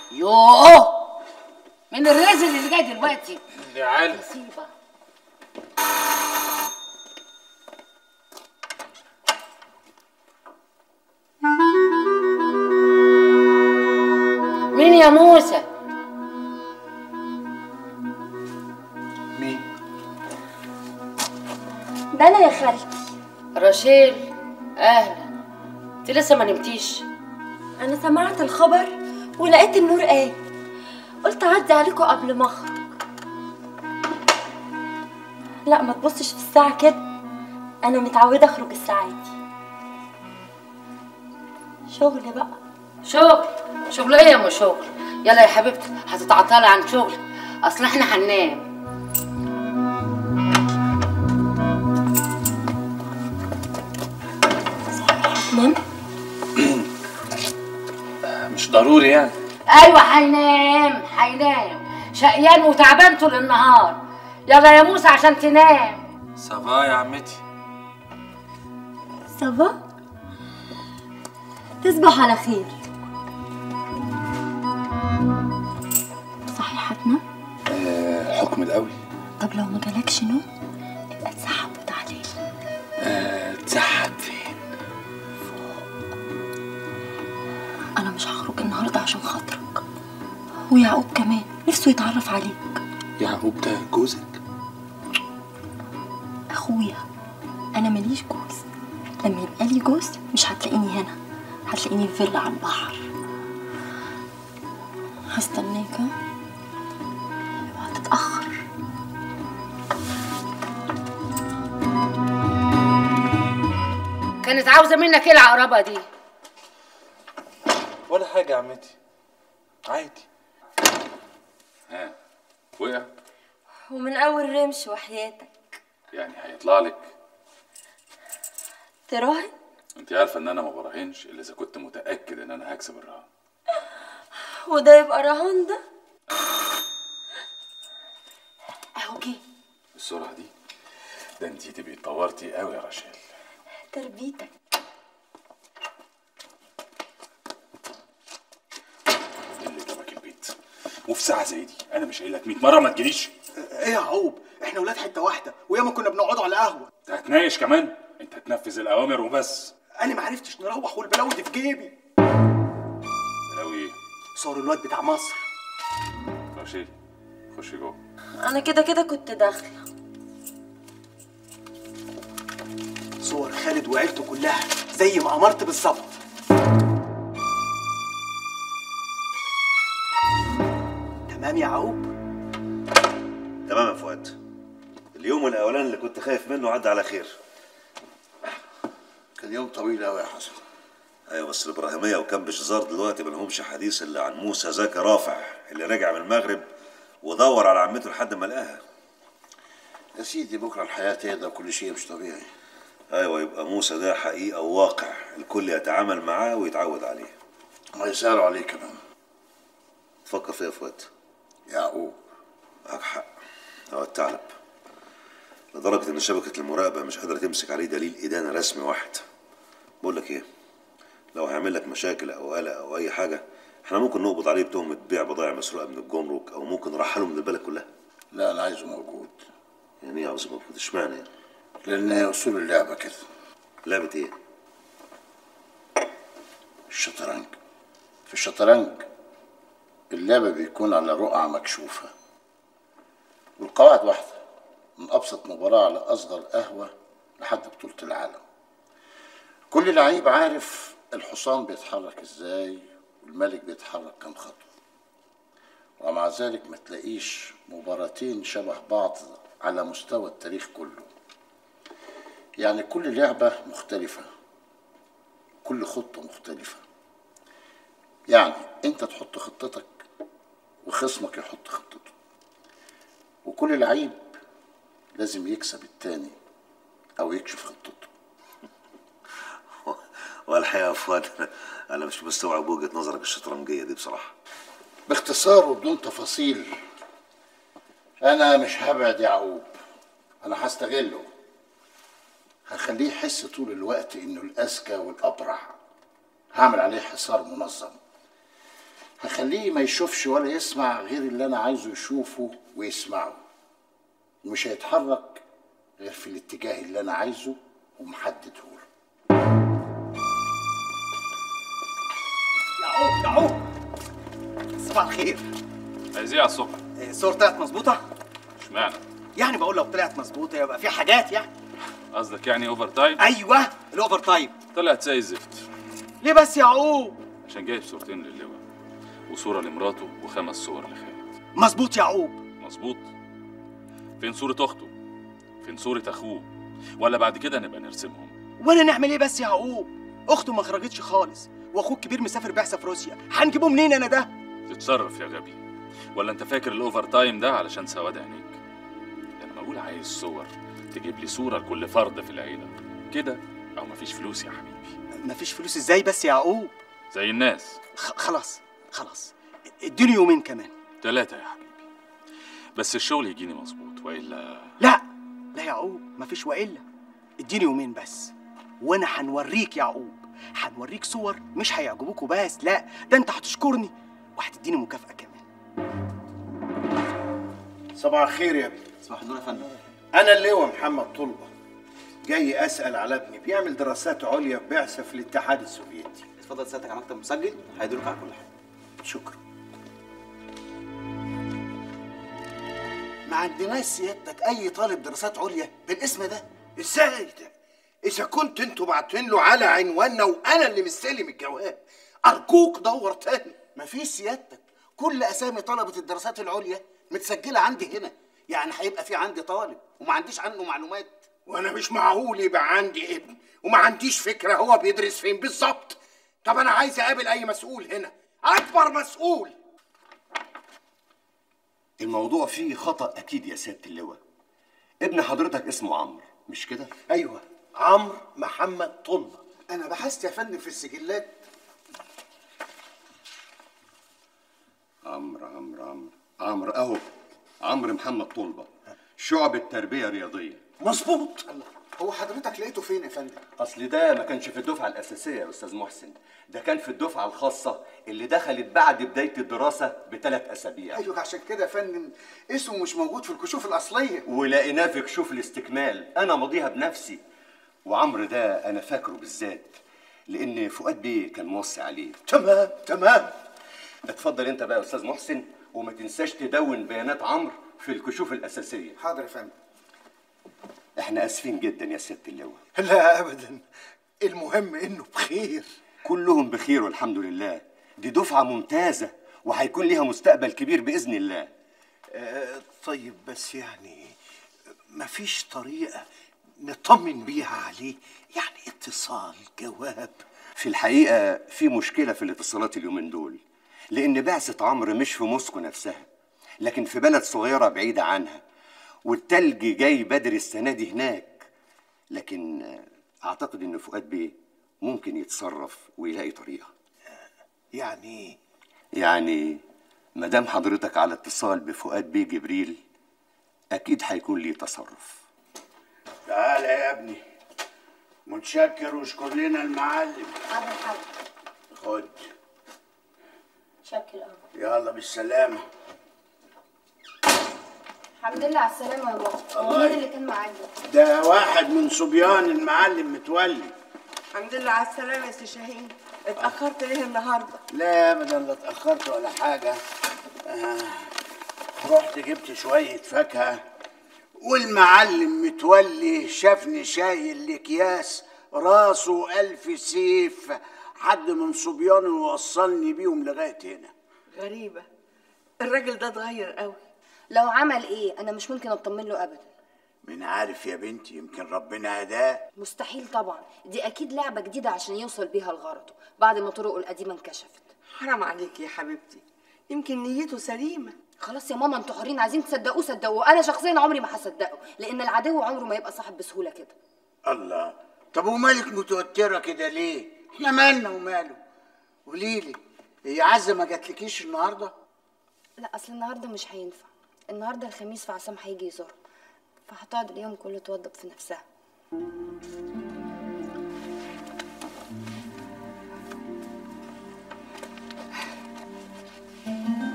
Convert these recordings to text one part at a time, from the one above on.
يوه من الرزل اللي جاي دلوقتي يا علي مصيبه مين يا موسى مين ده انا يا خالتي رشيل اهلا انت لسه ما نمتيش انا سمعت الخبر ولقيت النور قايم قلت اعدي عليكم قبل ما اخرج لا ما تبصش في الساعه كده انا متعوده اخرج الساعه دي شغل بقى شغل شغل ايه يا ام شغل يلا يا حبيبتي هتتعطلي عن شغل اصل احنا هننام هتنام مش ضروري يعني ايوه هينام هينام شقيان وتعبان طول النهار يلا يا موسى عشان تنام صباح يا عمتي صبا تصبح على خير صحيح هتنام آه حكم القوي طب لو ما جالكش نوم ابقى تسحب وتعالي آه تسحب فين انا مش هخرج النهارده عشان خاطرك ويعقوب كمان نفسه يتعرف عليك يعقوب ده جوزك اخويا انا ماليش جوز لما يبقى لي جوز مش هتلاقيني هنا هتلاقيني في فيلا على البحر هستناك ها؟ اوعى تتاخر كانت عاوزه منك ايه العقربه دي ولا حاجة يا عمتي عادي ها وقع ومن اول رمش وحياتك يعني هيطلع لك تراهن انت عارفه ان انا ما براهنش الا اذا كنت متاكد ان انا هكسب الرهان وده يبقى رهان ده اهو جه بالسرعه دي ده انت تبقي اتطورتي قوي يا رشيل تربيتك إيه اللي جابك البيت وفي ساعه زي دي انا مش قايل لك 100 مره ما تجيليش ايه يا عقوب احنا ولاد حته واحده وياما كنا بنقعدوا على قهوه انت هتناقش كمان انت هتنفذ الاوامر وبس انا ما عرفتش نروح والبلاوي دي في جيبي لو ايه صور الواد بتاع مصر رشيل خشي جوه انا كده كده كنت داخله صور خالد وعيلته كلها زي ما امرت بالظبط تمام يا عقوب تمام يا فؤاد اليوم الاولاني اللي كنت خايف منه عدى على خير كان يوم طويل قوي يا حسن ايوه بس الابراهيميه وكان بشزار دلوقتي ما لهمش حديث الا عن موسى زكي رافع اللي رجع من المغرب ودور على عمته لحد ما لقاها يا سيدي بكره الحياه تهدى وكل شيء مش طبيعي ايوه يبقى موسى ده حقيقه وواقع الكل يتعامل معاه ويتعود عليه ما يسألوا عليه كمان تفكر فيها يا فؤاد يعقوب معاك حق هو الثعلب لدرجة إن شبكة المراقبة مش قادرة تمسك عليه دليل إدانة رسمي واحد بقول لك إيه لو هيعمل لك مشاكل أو قلق أو أي حاجة إحنا ممكن نقبض عليه بتهمة بيع بضائع مسروقة من الجمرك أو ممكن نرحله من البلد كلها لا انا عايزه موجود يعني إيه عاوز موجود إشمعنى يعني لان هي اصول اللعبه كده لعبة إيه؟ الشطرنج في الشطرنج اللعبة بيكون على رقعة مكشوفة والقواعد واحدة من أبسط مباراة على أصغر قهوة لحد بطولة العالم كل لعيب عارف الحصان بيتحرك ازاي والملك بيتحرك كام خطوة ومع ذلك ما تلاقيش مباراتين شبه بعض على مستوى التاريخ كله يعني كل لعبة مختلفة كل خطة مختلفة يعني انت تحط خطتك وخصمك يحط خطته وكل لعيب لازم يكسب التاني او يكشف خطته والحقيقة يا فؤاد أنا- أنا مش مستوعب وجهة نظرك الشطرنجية دي بصراحة باختصار وبدون تفاصيل انا مش هبعد يعقوب انا هستغله هخليه يحس طول الوقت انه الاذكى والابرع هعمل عليه حصار منظم هخليه ما يشوفش ولا يسمع غير اللي انا عايزه يشوفه ويسمعه ومش هيتحرك غير في الاتجاه اللي انا عايزه ومحدده له يعقوب يعقوب صباح الخير عايز ايه على الصبح؟ إيه، الصور طلعت مظبوطه اشمعنى؟ يعني بقول لو طلعت مظبوطه يبقى في حاجات يعني قصدك يعني اوفر تايم؟ ايوه الاوفر تايم طلعت زي الزفت ليه بس يا يعقوب عشان جايب صورتين للواء وصورة لمراته وخمس صور لخالد مظبوط يا يعقوب مظبوط فين صورة أخته؟ فين صورة أخوه؟ ولا بعد كده نبقى نرسمهم؟ وانا نعمل ايه بس يا يعقوب اخته ما خرجتش خالص واخوك الكبير مسافر بعثه في روسيا هنجيبه منين انا ده تتصرف يا غبي ولا انت فاكر الاوفر تايم ده علشان سواد عينيك ده انا بقول عايز صور تجيب لي صورة لكل فرد في العيلة كده او مفيش فلوس يا حبيبي مفيش فلوس ازاي بس يا يعقوب زي الناس خ- خلاص خلاص اديني يومين كمان ثلاثة يا حبيبي بس الشغل يجيني مظبوط والا لا لا يا يعقوب مفيش والا اديني يومين بس وانا هنوريك يا يعقوب هنوريك صور مش هيعجبوك وبس لا ده انت هتشكرني وهتديني مكافأة كمان صباح الخير يا ابني صباح النور يا فندم انا اللواء محمد طلبه جاي اسال على ابني بيعمل دراسات عليا في بعثه في الاتحاد السوفيتي اتفضل سيادتك على مكتب مسجل هيدلك على كل حاجه شكرا ما عندناش سيادتك اي طالب دراسات عليا بالاسم ده ازاي ده اذا كنت انتوا باعتين له على عنواننا وانا اللي مستلم الجواب ارجوك دور تاني مفيش سيادتك كل اسامي طلبه الدراسات العليا متسجله عندي هنا يعني هيبقى في عندي طالب وما عنديش عنه معلومات وانا مش معقول يبقى عندي ابن وما عنديش فكره هو بيدرس فين بالظبط طب انا عايز اقابل اي مسؤول هنا اكبر مسؤول الموضوع فيه خطأ أكيد يا سيادة اللواء ابن حضرتك اسمه عمرو مش كده؟ ايوه عمرو محمد طلبه انا بحثت يا فندم في السجلات عمرو عمرو عمرو عمرو أهو عمرو محمد طلبة شعبة تربية رياضية مظبوط هو حضرتك لقيته فين يا فندم أصل ده ما كانش في الدفعة الأساسية يا أستاذ محسن ده كان في الدفعة الخاصة اللي دخلت بعد بداية الدراسة بثلاث أسابيع ايوه عشان كده يا فندم اسمه مش موجود في الكشوف الاصليه ولقيناه في كشوف الاستكمال انا ماضيها بنفسي وعمرو ده انا فاكره بالذات لان فؤاد بيه كان موصي عليه تمام تمام اتفضل انت بقى يا استاذ محسن وما تنساش تدون بيانات عمرو في الكشوف الاساسيه حاضر يا فندم احنا اسفين جدا يا سياده اللواء لا ابدا المهم انه بخير كلهم بخير والحمد لله دي دفعه ممتازه وهيكون ليها مستقبل كبير باذن الله آه طيب بس يعني مفيش طريقه نطمن بيها عليه يعني اتصال جواب في الحقيقه في مشكله في الاتصالات اليومين دول لان بعثه عمرو مش في موسكو نفسها لكن في بلد صغيره بعيده عنها والتلج جاي بدري السنه دي هناك لكن آه، اعتقد ان فؤاد بيه ممكن يتصرف ويلاقي طريقه يعني يعني ما دام حضرتك على اتصال بفؤاد بيه جبريل اكيد هيكون ليه تصرف تعالى يا ابني متشكر واشكر لنا المعلم حاضر حاضر خد شكل اه يلا بالسلامه الحمد لله على السلامة يا بابا هو الله مين اللي كان معاك ده؟ ده واحد من صبيان المعلم متولي الحمد لله على السلامة يا سي شاهين اتأخرت ليه النهاردة؟ لا ابدا لا اتاخرت ولا حاجه آه رحت جبت شويه فاكهه والمعلم متولي شافني شايل الاكياس راسه الف سيف حد من صبيانه وصلني بيهم لغايه هنا غريبة الراجل ده اتغير قوي لو عمل ايه انا مش ممكن اطمن له ابدا من عارف يا بنتي يمكن ربنا هداه مستحيل طبعا دي اكيد لعبة جديدة عشان يوصل بيها لغرضه بعد ما طرقه القديمة انكشفت حرام عليك يا حبيبتي يمكن نيته سليمة خلاص يا ماما انتوا حرين عايزين تصدقوه صدقوه انا شخصيا عمري ما هصدقه لان العدو عمره ما يبقى صاحب بسهولة كده الله طب ومالك متوتره كده ليه احنا مالنا وماله قوليلي هي عزه ما جاتلكيش النهارده لا اصل النهارده مش هينفع النهارده الخميس فعصام هيجي يزورها فهتقعد اليوم كله توضب في نفسها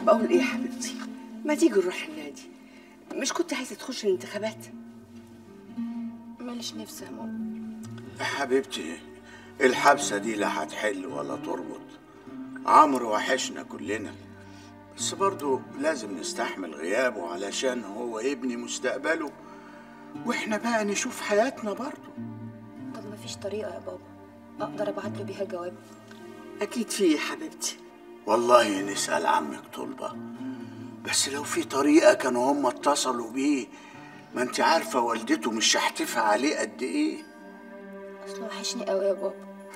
بقول ايه يا حبيبتي ما تيجي نروح النادي مش كنت عايزه تخش الانتخابات ماليش نفسي يا ماما يا حبيبتي الحبسة دي لا هتحل ولا تربط عمرو وحشنا كلنا بس برضو لازم نستحمل غيابه علشان هو يبني مستقبله واحنا بقى نشوف حياتنا برضو طب مفيش طريقة يا بابا أقدر أبعت له بيها جواب اكيد في يا حبيبتي والله نسأل عمك طلبة بس لو في طريقة كانوا هم اتصلوا بيه ما انت عارفة والدته مش هتفق عليه قد ايه أصل وحشني قوي يا بابا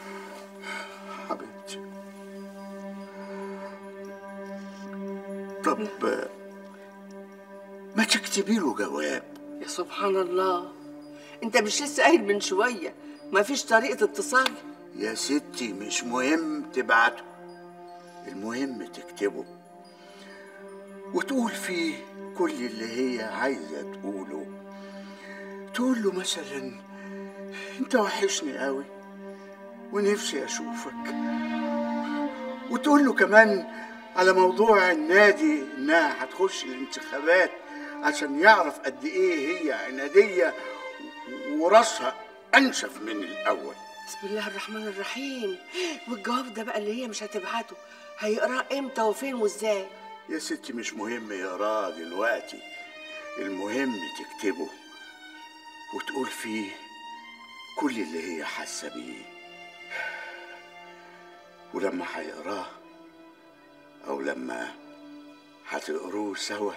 حبيبتي طب ما تكتبي له جواب يا سبحان الله انت مش لسه قايل من شويه ما فيش طريقه اتصال يا ستي مش مهم تبعته المهم تكتبه وتقول فيه كل اللي هي عايزة تقوله تقول له مثلا انت وحشني قوي ونفسي اشوفك وتقول له كمان على موضوع النادي انها هتخش الانتخابات عشان يعرف قد ايه هي عنادية وراسها انشف من الاول بسم الله الرحمن الرحيم والجواب ده بقى اللي هي مش هتبعته هيقراه امتى وفين وازاي يا ستي مش مهم يقراه دلوقتي المهم تكتبه وتقول فيه كل اللي هي حاسه بيه ولما هيقراه او لما هتقروه سوا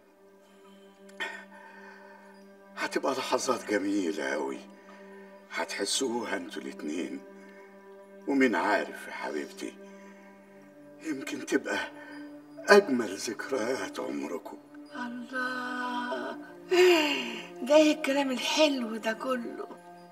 هتبقى لحظات جميلة أوي هتحسوها انتوا الاتنين ومين عارف يا حبيبتي يمكن تبقى أجمل ذكريات عمركم الله ده ايه الكلام الحلو ده كله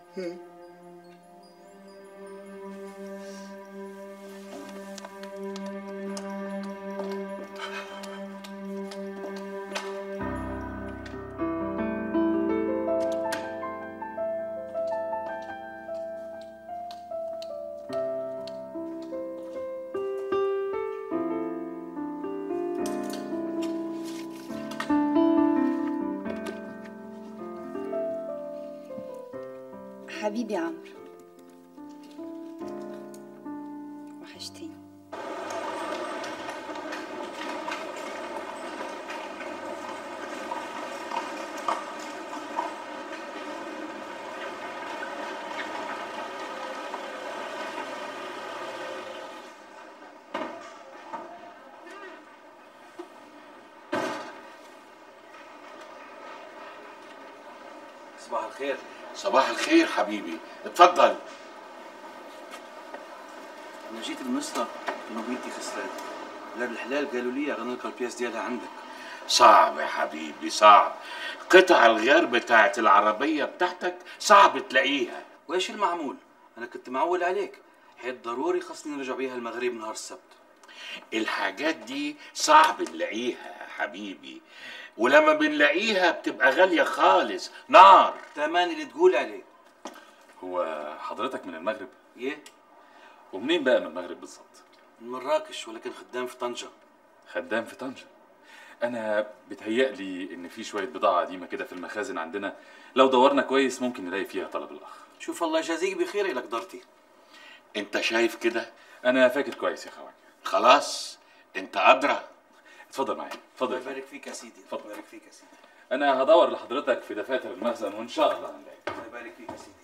حبيبي عمرو وحشتيني صباح الخير صباح الخير حبيبي اتفضل انا جيت المصنع انه بنتي خسران لا بالحلال قالوا لي غنلقى البياس ديالها عندك صعب يا حبيبي صعب قطع الغيار بتاعت العربية بتاعتك صعب تلاقيها وايش المعمول انا كنت معول عليك حيث ضروري خصني نرجع بيها المغرب نهار السبت الحاجات دي صعب نلاقيها يا حبيبي ولما بنلاقيها بتبقى غالية خالص نار تمام اللي تقول عليه هو حضرتك من المغرب ايه ومنين بقى من المغرب بالظبط من مراكش ولكن خدام في طنجة خدام في طنجة انا بتهيألي ان في شويه بضاعه قديمه كده في المخازن عندنا لو دورنا كويس ممكن نلاقي فيها طلب الاخ شوف الله يجازيك بخير إلى قدرتي انت شايف كده انا فاكر كويس يا خوان خلاص انت ادرى اتفضل معايا اتفضل الله يبارك فيك يا سيدي الله يبارك فيك يا سيدي انا هدور لحضرتك في دفاتر المخزن وان شاء الله هنلاقي الله يبارك فيك يا سيدي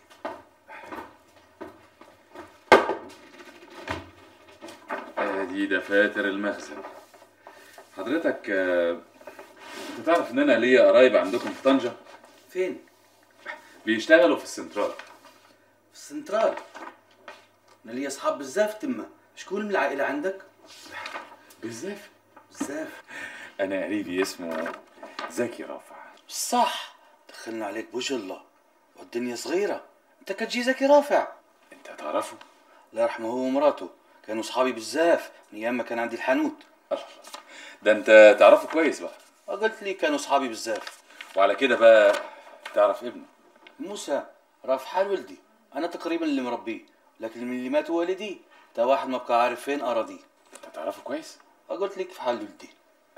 ادي دفاتر المخزن حضرتك آه، انت تعرف ان انا ليا قرايب عندكم في طنجه فين بيشتغلوا في السنترال في السنترال انا لي اصحاب بزاف تما شكون من العائله عندك بزاف بزاف انا قريبي اسمه زكي رافع صح دخلنا عليك بوجه الله والدنيا صغيرة انت كتجي زكي رافع انت تعرفه الله يرحمه هو ومراته كانوا صحابي بزاف من ايام ما كان عندي الحانوت ده انت تعرفه كويس بقى قلت لي كانوا صحابي بزاف وعلى كده بقى تعرف ابنه موسى راه في حال ولدي انا تقريبا اللي مربيه لكن من اللي مات والدي تا واحد ما بقى عارف فين اراضيه انت تعرفه كويس قلت لك في حال ولدي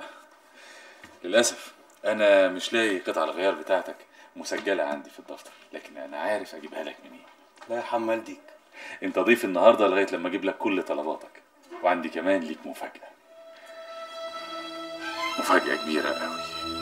للاسف انا مش لاقي قطع الغيار بتاعتك مسجله عندي في الدفتر لكن انا عارف اجيبها لك منين لا يا حمال ديك انت ضيف النهارده لغايه لما اجيب لك كل طلباتك وعندي كمان ليك مفاجاه مفاجاه كبيره قوي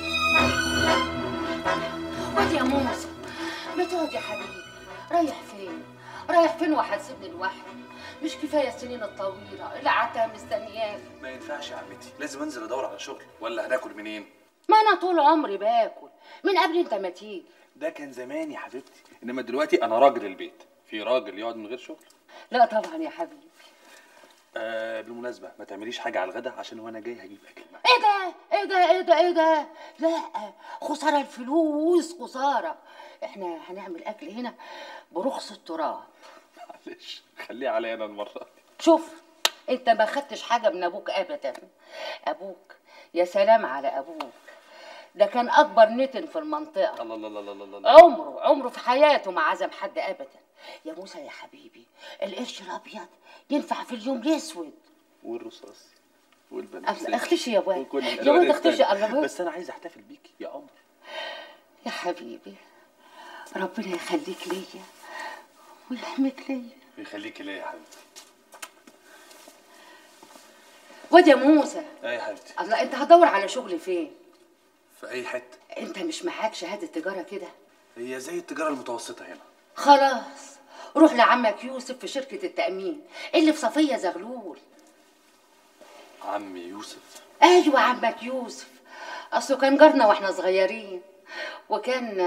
واد يا موسى ما تقعد يا حبيبي رايح فين رايح فين وهتسيبني لوحدي مش كفايه السنين الطويله اللي قعدتها مستنياك ما ينفعش يا عمتي لازم انزل ادور على شغل ولا هناكل منين ما انا طول عمري باكل من قبل انت ما تيجي ده كان زمان يا حبيبتي انما دلوقتي انا راجل البيت في راجل يقعد من غير شغل لا طبعا يا حبيبي آه بالمناسبه ما تعمليش حاجه على الغدا عشان وانا جاي هجيب اكل معايا ايه ده ايه ده ايه ده ايه ده لا خساره الفلوس خساره احنا هنعمل اكل هنا برخص التراب معلش خليها عليا انا المره دي شوف انت ما خدتش حاجه من ابوك ابدا ابوك يا سلام على ابوك ده كان اكبر نتن في المنطقه الله الله الله الله الله عمره عمره في حياته ما عزم حد ابدا يا موسى يا حبيبي القرش الابيض ينفع في اليوم الاسود والرصاصي والبنفسجي اختشي يا واد وكل يا الألوان واد اختشي التانية. الله بس انا عايز احتفل بيكي يا قمر يا حبيبي ربنا يخليك ليا ويحميك ليا يخليكي ليا يا حبيبتي واد يا موسى ايه يا حبيبتي الله انت هتدور على شغل فين في اي حته انت مش معاك شهاده تجاره كده هي زي التجاره المتوسطه هنا خلاص روح لعمك يوسف في شركه التامين اللي في صفيه زغلول عمي يوسف ايوه عمك يوسف اصله كان جارنا واحنا صغيرين وكان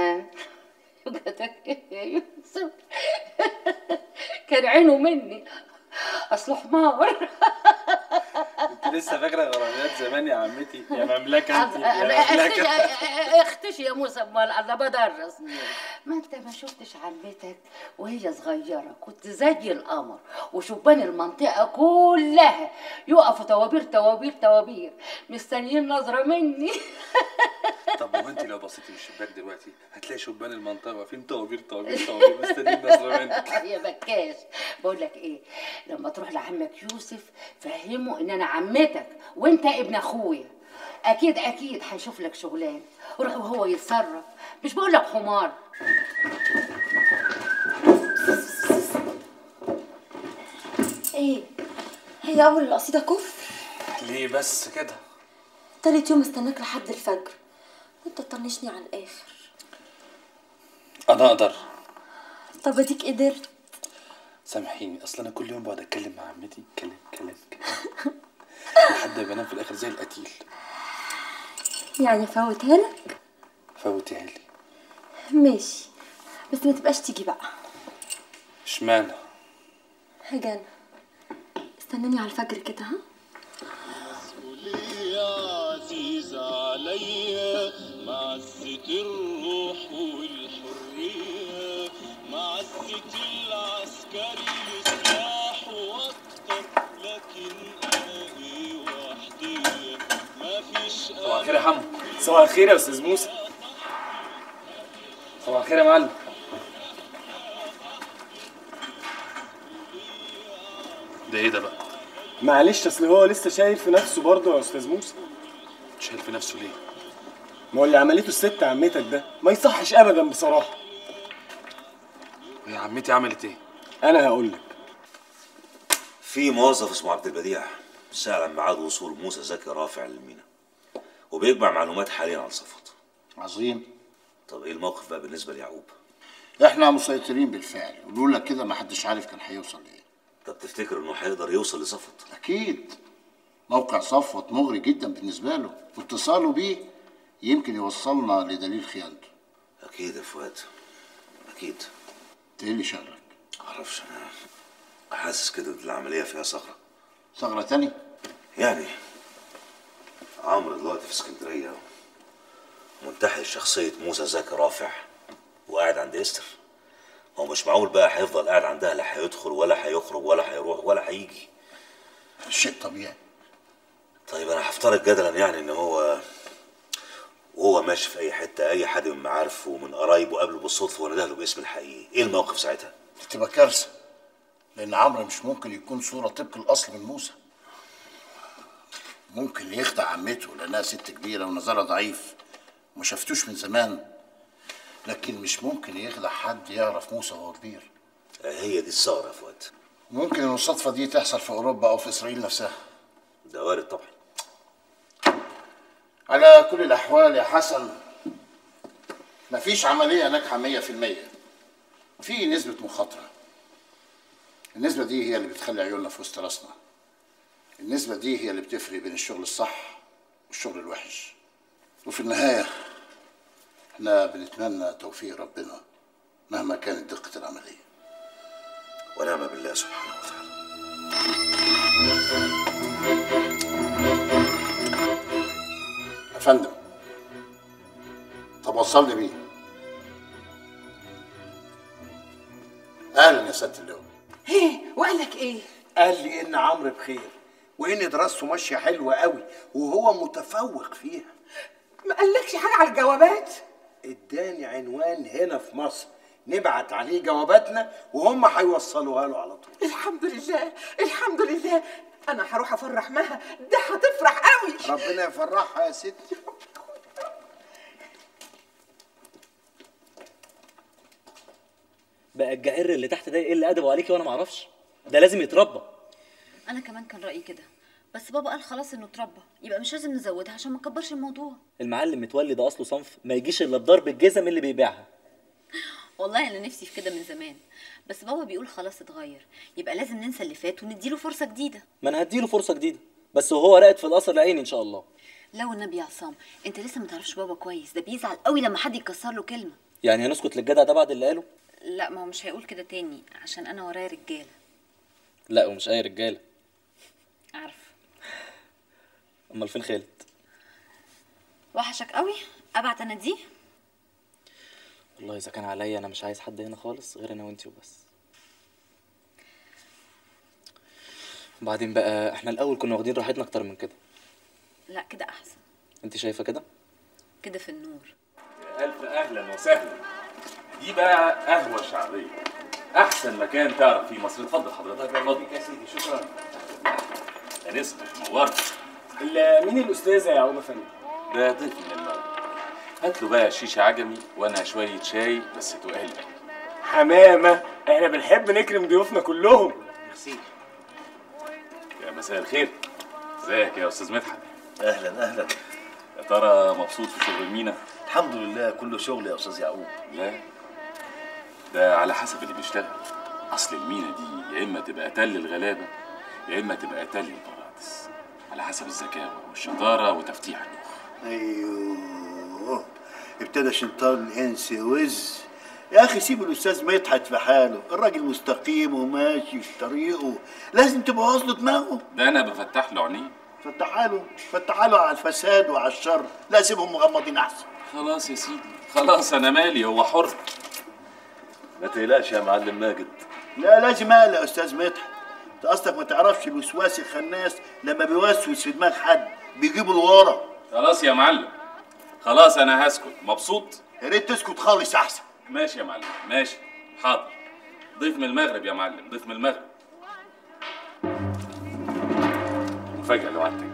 يا يوسف كان عينه مني اصله حمار انت لسه فاكره غرامات زمان يا عمتي يا مملكه انت اختشي يا مملكه اختشي يا موسى امال انا بدرس ما انت ما شفتش عمتك وهي صغيره كنت زي القمر وشبان المنطقه كلها يقفوا توابير توابير توابير مستنيين نظره مني طب ما هو انت لو بصيتي من الشباك دلوقتي هتلاقي شبان المنطقه واقفين طوابير طوابير طوابير مستنيين نظره منك يا بكاش بقول لك ايه لما تروح لعمك يوسف فهمه ان انا عمتك وانت ابن اخويا اكيد اكيد هنشوف لك شغلانه روح وهو يتصرف مش بقول لك حمار ايه هي اول القصيده كفر ليه بس كده تالت يوم استناك لحد الفجر وانت تطنشني على الاخر انا اقدر طب اديك قدرت سامحيني اصل انا كل يوم بقعد اتكلم مع عمتي كلام كلام كلام لحد ما بنام في الاخر زي القتيل يعني فوتها لك فوتيها لي ماشي بس ما تبقاش تيجي بقى اشمعنى هاجي انا استناني على الفجر كده ها يا عزيز عليا معزة الروح والحرية معزة العسكري سلاح واكتر لكن انا ايه وحدي ما فيش صباح الخير يا حمو صباح الخير يا استاذ موسى صباح الخير يا معلم ده ايه ده بقى معلش اصل هو لسه شايل في نفسه برضه يا استاذ موسى شايل في نفسه ليه ما هو اللي عملته الست عمتك ده ما يصحش ابدا بصراحه هي عمتي عملت ايه انا هقول لك في موظف اسمه عبد البديع سأل عن ميعاد وصول موسى زكي رافع للمينا وبيجمع معلومات حاليا عن صفوته عظيم طب ايه الموقف بقى بالنسبه ليعقوب احنا مسيطرين بالفعل ولولا كده ما حدش عارف كان هيوصل لايه طب تفتكر انه هيقدر يوصل لصفوت اكيد موقع صفوت مغري جدا بالنسبه له واتصاله بيه يمكن يوصلنا لدليل خيانته اكيد يا فؤاد اكيد انت ايه اللي شغلك معرفش انا حاسس كده ان العمليه فيها ثغره ثغره تاني يعني عمرو دلوقتي في اسكندريه منتحل شخصيه موسى زكي رافع وقاعد عند استر هو مش معقول بقى هيفضل قاعد عندها لا هيدخل ولا هيخرج ولا هيروح ولا هيجي شيء طبيعي طيب انا هفترض جدلا يعني ان هو وهو ماشي في اي حته اي حد من معارفه ومن قرايبه قابله بالصدفه ونده له باسم الحقيقي ايه الموقف ساعتها تبقى كارثه لان عمرو مش ممكن يكون صوره طبق الاصل من موسى ممكن يخدع عمته لانها ست كبيره ونظرها ضعيف وما شافتوش من زمان لكن مش ممكن يخدع حد يعرف موسى وهو كبير هي دي الثغره يا فؤاد ممكن ان الصدفه دي تحصل في اوروبا او في اسرائيل نفسها ده وارد طبعا على كل الاحوال يا حسن مفيش عمليه ناجحه 100% في نسبه مخاطره النسبه دي هي اللي بتخلي عيوننا في وسط راسنا النسبه دي هي اللي بتفرق بين الشغل الصح والشغل الوحش وفي النهايه احنا بنتمنى توفيق ربنا مهما كانت دقه العمليه ونعم بالله سبحانه وتعالى يا فندم طب وصلني بيه اهلا يا سياده اللواء ايه وقال لك ايه قال لي ان عمرو بخير وان دراسته ماشيه حلوه قوي وهو متفوق فيها ما قالكش حاجه على الجوابات اداني عنوان هنا في مصر نبعت عليه جواباتنا وهم هيوصلوها له على طول الحمد لله الحمد لله انا هروح افرح مها ده هتفرح قوي ربنا يفرحها يا ستي بقى الجعر اللي تحت ده يقل ادبه عليكي وانا ما اعرفش ده لازم يتربى انا كمان كان رايي كده بس بابا قال خلاص انه اتربى يبقى مش لازم نزودها عشان ما نكبرش الموضوع المعلم متولي ده اصله صنف ما يجيش الا بضرب الجزم اللي بيبيعها والله انا نفسي في كده من زمان بس بابا بيقول خلاص اتغير يبقى لازم ننسى اللي فات ونديله فرصه جديده ما انا هديله فرصه جديده بس وهو راقد في القصر العيني ان شاء الله لو النبي يا عصام انت لسه ما تعرفش بابا كويس ده بيزعل قوي لما حد يكسر له كلمه يعني هنسكت للجدع ده بعد اللي قاله لا ما هو مش هيقول كده تاني عشان انا ورايا رجاله لا ومش اي رجاله عارف امال فين خالد وحشك قوي ابعت اناديه والله اذا كان عليا انا مش عايز حد هنا خالص غير انا وانتي وبس وبعدين بقى احنا الاول كنا واخدين راحتنا اكتر من كده لا كده احسن انت شايفه كده كده في النور ألف أهلا وسهلا دي بقى قهوة شعبية أحسن مكان تعرف فيه مصر اتفضل حضرتك اتفضل يا سيدي شكرا أنسة نورت مين الاستاذه يا يعقوب يا فندم ده ضيف من المغرب هات له بقى شيشة عجمي وأنا شوية شاي بس تقال حمامه احنا بنحب نكرم ضيوفنا كلهم ميرسي يا مساء الخير ازيك يا أستاذ مدحت اهلا اهلا يا ترى مبسوط في شغل المينا الحمد لله كله شغل يا استاذ يعقوب لا ده على حسب اللي بيشتغل اصل المينا دي يا اما تبقى تل الغلابه يا اما تبقى تل البرادس على حسب الذكاوه والشطاره وتفتيح المخ ايوه ابتدى شيطان الانس وز يا اخي سيب الاستاذ مدحت في حاله الراجل مستقيم وماشي في طريقه لازم تبقى واصله دماغه ده انا بفتح له عينيه فتحها له فتحها له على الفساد وعلى الشر لا سيبهم مغمضين احسن خلاص يا سيدي خلاص انا مالي هو حر ما تقلقش يا معلم ماجد لا لازم اقلق يا استاذ مدحت انت اصلك ما تعرفش الوسواس الخناس لما بيوسوس في دماغ حد بيجيبه لورا خلاص يا معلم خلاص انا هسكت مبسوط يا ريت تسكت خالص احسن ماشي يا معلم ماشي حاضر ضيف من المغرب يا معلم ضيف من المغرب مفاجأة لو قعدت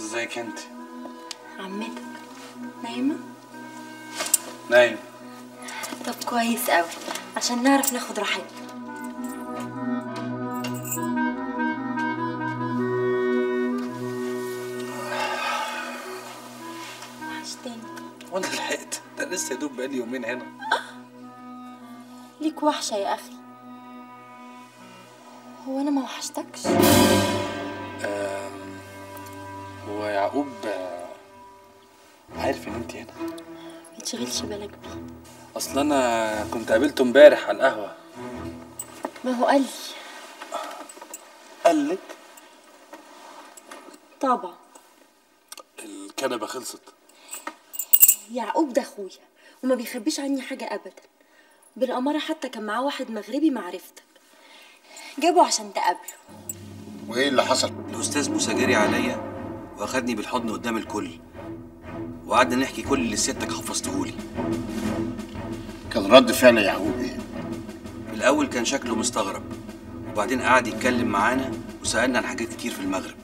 ازيك انت عمتك نايمة؟ نايم طب كويس قوي عشان نعرف ناخد راحتنا وحشتني وانا لحقت ده لسه يا دوب بقالي يومين هنا ليك وحشة يا أخي هو أنا ما وحشتكش آم، هو يعقوب آه، عارف ان انت هنا ما تشغلش بالك بيه اصل انا كنت قابلته امبارح على القهوه ما هو قال لي قال لك طبعا الكنبه خلصت يعقوب ده أخويا وما بيخبيش عني حاجة أبدا بالأمارة حتى كان معاه واحد مغربي معرفتك جابه عشان تقابله وايه اللي حصل؟ الأستاذ موسى جري عليا وأخدني بالحضن قدام الكل وقعدنا نحكي كل اللي سيادتك حفظتهولي كان رد فعل يعقوب ايه؟ في الأول كان شكله مستغرب وبعدين قعد يتكلم معانا وسألنا عن حاجات كتير في المغرب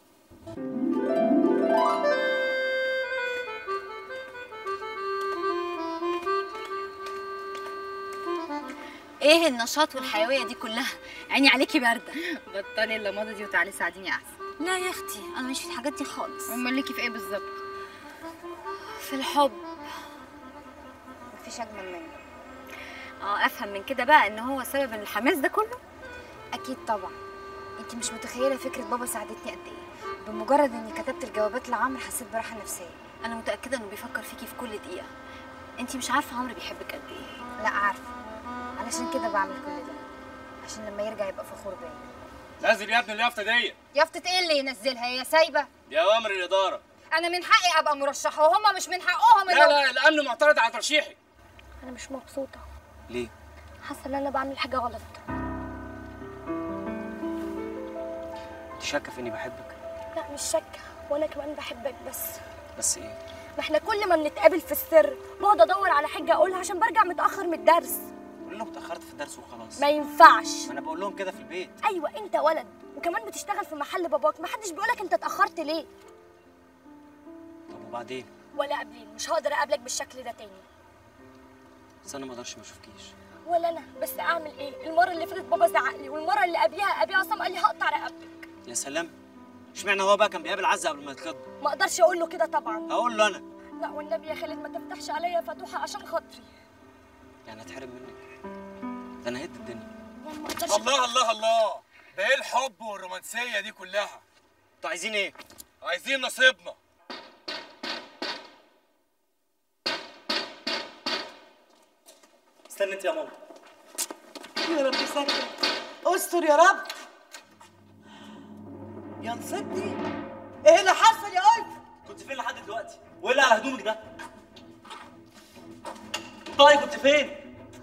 ايه النشاط والحيويه دي كلها عيني عليكي بارده بطلي اللمضه دي وتعالي ساعديني احسن لا يا اختي انا مش في الحاجات دي خالص امال ليكي في ايه بالظبط في الحب مفيش اجمل منه اه افهم من كده بقى ان هو سبب الحماس ده كله اكيد طبعا انت مش متخيله فكره بابا ساعدتني قد ايه بمجرد اني كتبت الجوابات لعمرو حسيت براحه نفسيه انا متاكده انه بيفكر فيكي في كل دقيقه انت مش عارفه عمرو بيحبك قد ايه لا عارفه علشان كده بعمل كل ده عشان لما يرجع يبقى فخور بيا نزل يا ابني اليافطه دي يافطة ايه اللي ينزلها هي سايبه دي اوامر الاداره انا من حقي ابقى مرشحه وهم مش من حقهم لا لا الامن معترض على ترشيحي انا مش مبسوطه ليه؟ حاسه ان انا بعمل حاجه غلط أنت شاكة في إني بحبك؟ لا مش شاكه وانا كمان بحبك بس بس إيه؟ ما احنا كل ما بنتقابل في السر بقعد ادور على حاجه اقولها عشان برجع متاخر من الدرس قول لهم اتأخرت في الدرس وخلاص ما ينفعش ما أنا بقول لهم كده في البيت ايوه انت ولد وكمان بتشتغل في محل باباك ما حدش بيقولك انت اتاخرت ليه طب وبعدين؟ ولا قبلين مش هقدر اقابلك بالشكل ده تاني بس أنا ما أقدرش ما أشوفكيش ولا انا بس اعمل ايه المره اللي فاتت بابا زعق لي والمره اللي قبلها ابي عصام قال لي هقطع رقبتك يا سلام اشمعنى هو بقى كان بيقابل عزة قبل ما يتخطب ما اقدرش اقول له كده طبعا هقول له أنا لا والنبي يا خالد ما تفتحش عليا فتوحه عشان خاطري يعني هتحرم منك ده أنا هد الدنيا ما اقدرش الله الله الله ده ايه الحب والرومانسيه دي كلها انتوا عايزين ايه عايزين نصيبنا استنى انت يا ماما يا رب سكت استر يا رب يا نصيبتي ايه اللي حصل يا قلت كنت فين لحد دلوقتي؟ وايه اللي على هدومك ده؟ طيب كنت فين؟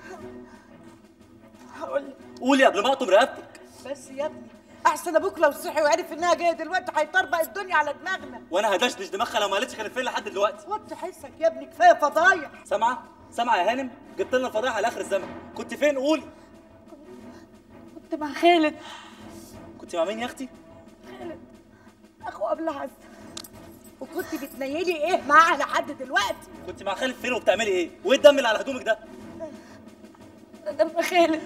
هقول لك قولي قبل ما اقطم رقبتك بس يا ابني احسن ابوك لو صحي وعرف انها جايه دلوقتي هيطربق الدنيا على دماغنا وانا هدشدش دماغها لو ما قالتش كانت فين لحد دلوقتي وطي حسك يا ابني كفايه فضايح سامعه؟ سامعه يا هانم؟ جبت لنا الفضايح على اخر الزمن كنت فين قولي كنت مع خالد كنت مع مين يا اختي؟ خالد اخو قبل عز وكنت بتنيلي ايه معاها لحد دلوقتي كنت مع خالد فين وبتعملي ايه؟ وايه الدم اللي على هدومك ده؟ ده دم خالد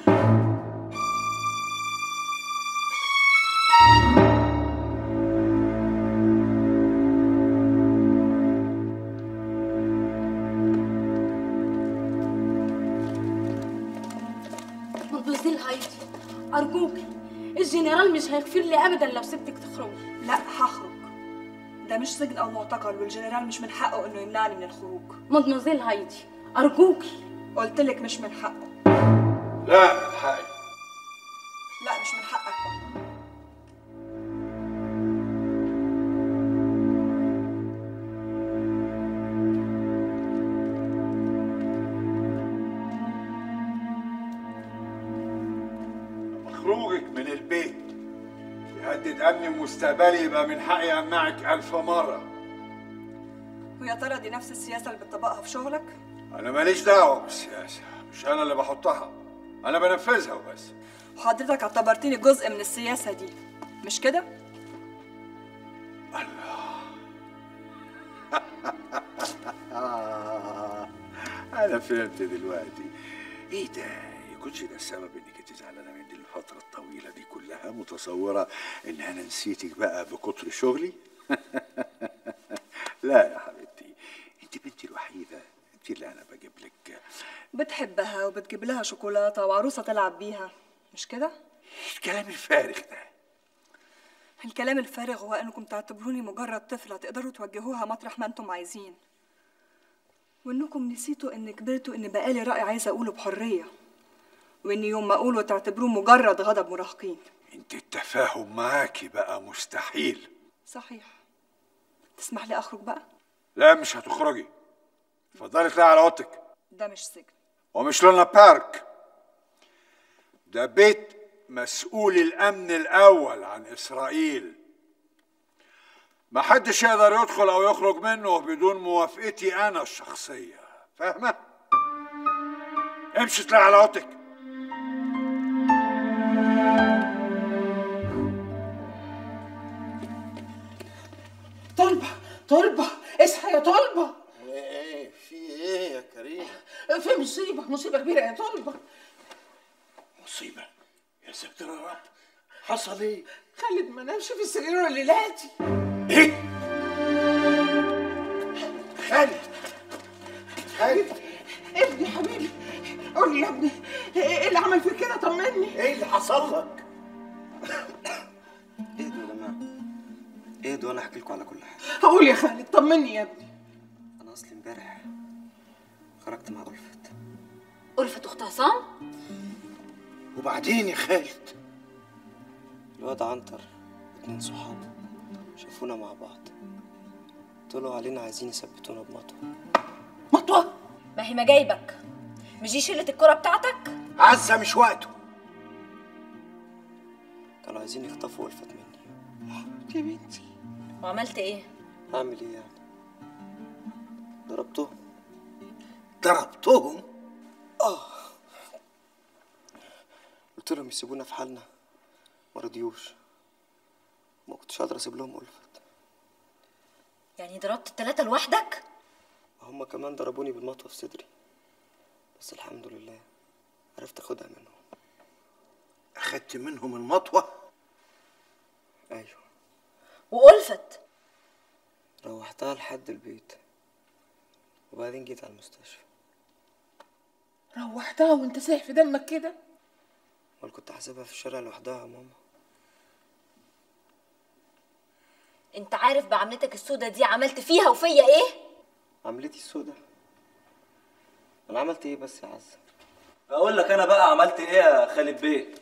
مدوزيل هايدي أرجوكي الجنرال مش هيغفر لي أبدا لو سبتك تخرجي لا هخرج ده مش سجن او معتقل والجنرال مش من حقه انه يمنعني من الخروج مدموزيل هايدي أرجوكي قلت لك مش من حقه لا حقي لا مش من حقك بقى خروجك من البيت يهدد امني ومستقبلي يبقى من حقي امنعك الف مره ويا ترى دي نفس السياسه اللي بتطبقها في شغلك انا ماليش دعوه بالسياسه مش انا اللي بحطها انا بنفذها وبس وحضرتك اعتبرتني جزء من السياسه دي مش كده انا فهمت دلوقتي ايه ده يكونش ده السبب انك انت زعلانه مني الفتره الطويله دي كلها متصوره ان انا نسيتك بقى بكتر شغلي لا يا حبيبتي انت بنتي الوحيده انت اللي انا بجيب لك بتحبها وبتجيب لها شوكولاته وعروسه تلعب بيها مش كده الكلام الفارغ ده الكلام الفارغ هو انكم تعتبروني مجرد طفله تقدروا توجهوها مطرح ما انتم عايزين وانكم نسيتوا ان كبرتوا ان بقالي راي عايزه اقوله بحريه وان يوم ما اقوله تعتبروه مجرد غضب مراهقين انت التفاهم معاكي بقى مستحيل صحيح تسمح لي اخرج بقى لا مش هتخرجي اتفضلي اطلعي على اوضتك ده مش سجن ومش لنا بارك ده بيت مسؤول الامن الاول عن اسرائيل ما حدش يقدر يدخل او يخرج منه بدون موافقتي انا الشخصيه فاهمه امشي اطلعي على اوضتك طلبة طلبة اصحى يا طلبة ايه في ايه يا كريم في مصيبة مصيبة كبيرة يا طلبة مصيبة يا ساتر يا رب حصل ايه خالد ما نامش في السرير الليلاتي ايه خالد خالد ابني حبيبي قول لي يا ابني ايه اللي عمل فيك كده طمني ايه اللي حصل لك اهدوا يا جماعه اهدوا وانا احكي لكم على كل حاجه قول يا خالد طمني يا ابني انا اصلي امبارح خرجت مع ألفت ألفت أخت عصام وبعدين يا خالد الواد عنتر اتنين صحاب شافونا مع بعض طلعوا علينا عايزين يثبتونا بمطوة ما هي ما جايبك مش دي شله الكره بتاعتك عزة مش وقته كانوا عايزين يخطفوا ألفت مني يا بنتي وعملت ايه هعمل ايه يعني ضربتهم ضربتهم اه قلت لهم يسيبونا في حالنا ما رضيوش ما كنتش قادر اسيب لهم ألفت يعني ضربت التلاتة لوحدك هم كمان ضربوني بالمطوة في صدري بس الحمد لله عرفت اخدها منهم اخدت منهم المطوة ايوه وألفت روحتها لحد البيت وبعدين جيت على المستشفى روحتها وانت سايح في دمك كده امال كنت هسيبها في الشارع لوحدها يا ماما انت عارف بعملتك السودة دي عملت فيها وفيا ايه عملتي السودة انا عملت ايه بس يا عزة اقول لك انا بقى عملت ايه يا خالد بيه